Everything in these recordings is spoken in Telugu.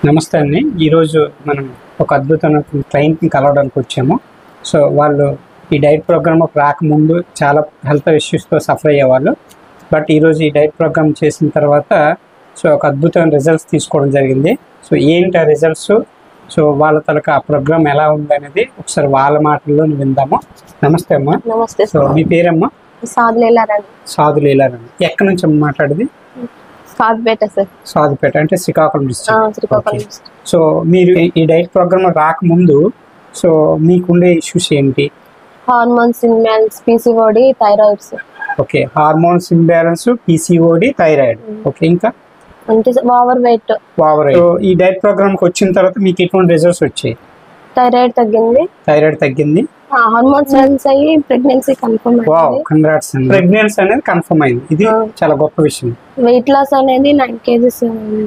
నమస్తే అండి ఈరోజు మనం ఒక అద్భుతమైన క్లయింట్ని కలవడానికి వచ్చాము సో వాళ్ళు ఈ డైట్ ప్రోగ్రామ్ రాకముందు చాలా హెల్త్ ఇష్యూస్తో సఫర్ అయ్యేవాళ్ళు బట్ ఈరోజు ఈ డైట్ ప్రోగ్రామ్ చేసిన తర్వాత సో ఒక అద్భుతమైన రిజల్ట్స్ తీసుకోవడం జరిగింది సో ఏంటి ఆ రిజల్ట్స్ సో వాళ్ళ తలక ఆ ప్రోగ్రామ్ ఎలా ఉంది అనేది ఒకసారి వాళ్ళ మాటల్లో విందాము నమస్తే అమ్మా నమస్తే సో సార్ మీ పేరమ్మా సాధులేలారండి సాధులీలారండి ఎక్కడి నుంచి అమ్మ మాట్లాడేది సాధుపేట సార్ సాధుపేట అంటే శ్రీకాకుళం ఆ, డిస్ట్రిక్ట్ శ్రీకాకుళం Okay. సో మీరు ఈ- ఈ డైట్ ప్రోగ్రామ్ రాకముందు సో మీకుండే ఇష్యూస్ ఏంటి hormones imbalance PCOD thyroids okay hormones imbalance PCOD thyroid okay ఇంకా అంటే ఓవర్ వెయిట్ ఓవర్ సో ఈ డైట్ ప్రోగ్రామ్కి వచ్చిన తర్వాత మీకు ఎటువంటి రిజల్ట్స్ వచ్చాయి థైరాయిడ్ తగ్గింది థైరాయిడ్ తగ్గింది హార్మోన్స్ బ్యాలెన్స్ అయ్యి ప్రెగ్నెన్సీ కన్ఫర్మ్ వావ్ అయింది కంగ్రాట్స్ ప్రెగ్నెన్సీ అనేది కన్ఫర్మ్ అయింది ఇది Ah. చాలా గొప్ప విషయం వెయిట్ లాస్ అనేది నైన్ కేజీస్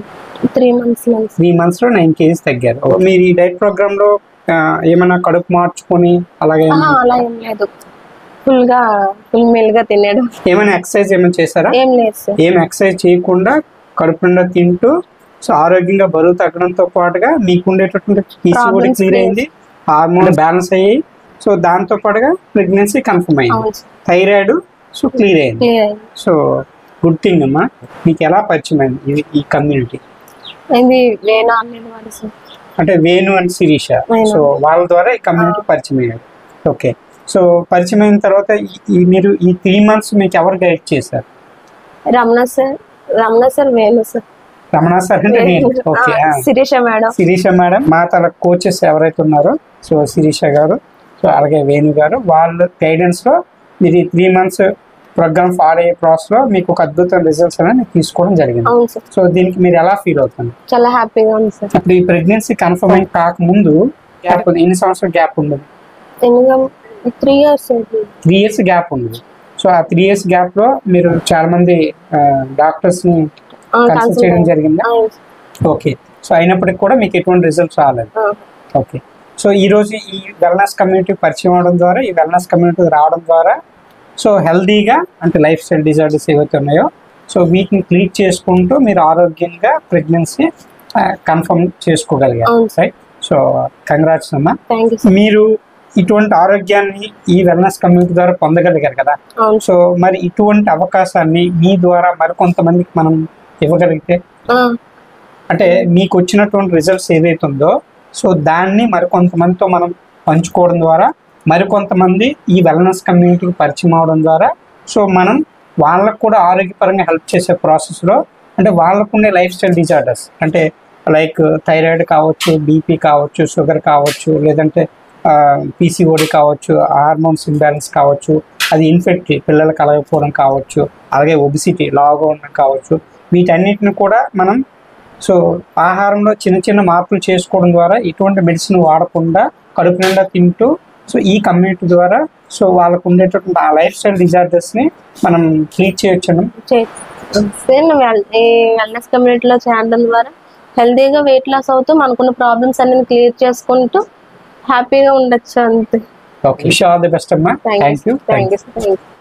త్రీ మంత్స్ నుంచి త్రీ మంత్స్ లో నైన్ కేజీస్ తగ్గారు Oh, మీరు ఈ డైట్ ప్రోగ్రామ్ లో ఆ, ఏమైనా కడుపు మార్చుకొని అలాగే ఆహా, అలా ఏం లేదు ఫుల్ గా ఫుల్ మీల్ గా తినేడు ఏమైనా ఎక్సర్సైజ్ ఏమైనా చేశారా ఏం లేదు సార్ ఏం ఎక్సర్సైజ్ చేయకుండా కడుపు నిండా తింటూ సో ఆరోగ్యంగా బరువు తగ్గడంతో పాటుగా మీకు ఉండేటటువంటి పీసీఓడి Problems క్లియర్ clear. అయింది హార్మోన్ బ్యాలెన్స్ అయ్యాయి సో దాంతో పాటుగా ప్రెగ్నెన్సీ కన్ఫర్మ్ అయింది అవును థైరాయిడ్ సో క్లియర్ అయింది క్లియర్ అయింది సో గుడ్ థింగ్ అమ్మా మీకు ఎలా పరిచయం అయింది ఈ- ఈ కమ్యూనిటీ ఇది వేణా అనేది వాడు సార్ అంటే వేణు అండ్ శిరీష వేణు. సో వాళ్ళ ద్వారా ఈ కమ్యూనిటీ పరిచయం అయ్యారు ఓకే సో పరిచయం అయిన తర్వాత ఈ- ఈ మీరు ఈ త్రీ మంత్స్ మీకు ఎవరు గైడ్ చేశారు Ramana sir Ramana sir Venu sir Ramana sir అంటే నేను ఓకే ఆ, శిరీష మేడం శిరీష మేడం మా తల కోచెస్ ఎవరైతే ఉన్నారో సో శిరీష గారు సో అలాగే వేణు గారు వాళ్ళ గైడెన్స్ లో మీరు ఈ త్రీ మంత్స్ ప్రోగ్రామ్ ఫాలో అయ్యే ప్రాసెస్ లో మీకు ఒక అద్భుతమైన రిజల్ట్స్ అనేది తీసుకోవడం జరిగింది అవును సార్ సో దీనికి మీరు ఎలా ఫీల్ అవుతుంది చాలా హ్యాపీగా ఉంది సార్ ఇప్పుడు ఈ ప్రెగ్నెన్సీ కన్ఫర్మ్ అయి కాకముందు గ్యాప్ ఉంది ఎన్ని సంవత్సరాల గ్యాప్ ఉండదు ఎందుకంటే three years three years gap ఉంది సో ఆ త్రీ ఇయర్స్ గ్యాప్ లో మీరు చాలా మంది డాక్టర్స్ ని కన్సల్ట్ చేయడం జరిగిందా ఓకే సో అయినప్పటికీ కూడా మీకు ఎటువంటి రిజల్ట్స్ రాలేదు ఓకే సో ఈ రోజు ఈ వెల్నెస్ కమ్యూనిటీ పరిచయం అవడం ద్వారా ఈ వెల్నెస్ కమ్యూనిటీ రావడం ద్వారా సో హెల్దీగా అంటే లైఫ్ స్టైల్ డిజార్డర్స్ ఏవైతే ఉన్నాయో సో వీటిని క్లీట్ చేసుకుంటూ మీరు ఆరోగ్యంగా ప్రెగ్నెన్సీ కన్ఫర్మ్ చేసుకోగలిగారు అవును సార్ రైట్ సో కంగ్రాట్స్ అమ్మా థ్యాంక్ యూ సార్ మీరు ఇటువంటి ఆరోగ్యాన్ని ఈ వెల్నెస్ కమ్యూనిటీ ద్వారా పొందగలిగారు కదా అవును సో మరి ఇటువంటి అవకాశాన్ని మీ ద్వారా మరికొంతమందికి మనం ఇవ్వగలిగితే సార్ అంటే మీకు వచ్చినటువంటి రిజల్ట్స్ ఏదైతే ఉందో సో దాన్ని మరికొంతమందితో మనం పంచుకోవడం ద్వారా మరికొంతమంది ఈ వెల్నెస్ కమ్యూనిటీకి పరిచయం అవడం ద్వారా సో మనం వాళ్ళకు కూడా ఆరోగ్యపరంగా హెల్ప్ చేసే ప్రాసెస్లో అంటే వాళ్ళకు ఉండే లైఫ్ స్టైల్ డిజార్డర్స్ అంటే లైక్ థైరాయిడ్ కావచ్చు బీపీ కావచ్చు షుగర్ కావచ్చు లేదంటే పీసీఓడి కావచ్చు హార్మోన్స్ ఇంబ్యాలెన్స్ కావచ్చు అది ఇన్ఫెక్ట్ పిల్లలు కలగకపోవడం కావచ్చు అలాగే ఒబిసిటీ లాగా ఉండడం కావచ్చు వీటన్నిటిని కూడా మనం సో ఆహారంలో చిన్న చిన్న మార్పులు చేసుకోవడం ద్వారా ఎటువంటి మెడిసిన్ వాడకుండా కడుపు నిండా తింటూ సో ఈ కమ్యూనిటీ ద్వారా సో వాళ్ళకు ఉండేటటువంటి ఆ లైఫ్ స్టైల్ డిజార్డర్స్ని మనం ట్రీట్ చేయొచ్చు సార్ నువ్వు వెల్- ఈ వెల్నెస్ కమ్యూనిటీలో చేరడం ద్వారా హెల్తీగా వెయిట్ లాస్ అవుతూ మనకున్న ప్రాబ్లమ్స్ అన్ని క్లియర్ చేసుకుంటూ హ్యాపీగా ఉండొచ్చు అంతే okay wish all the best అమ్మా thank thank you you thank you thank you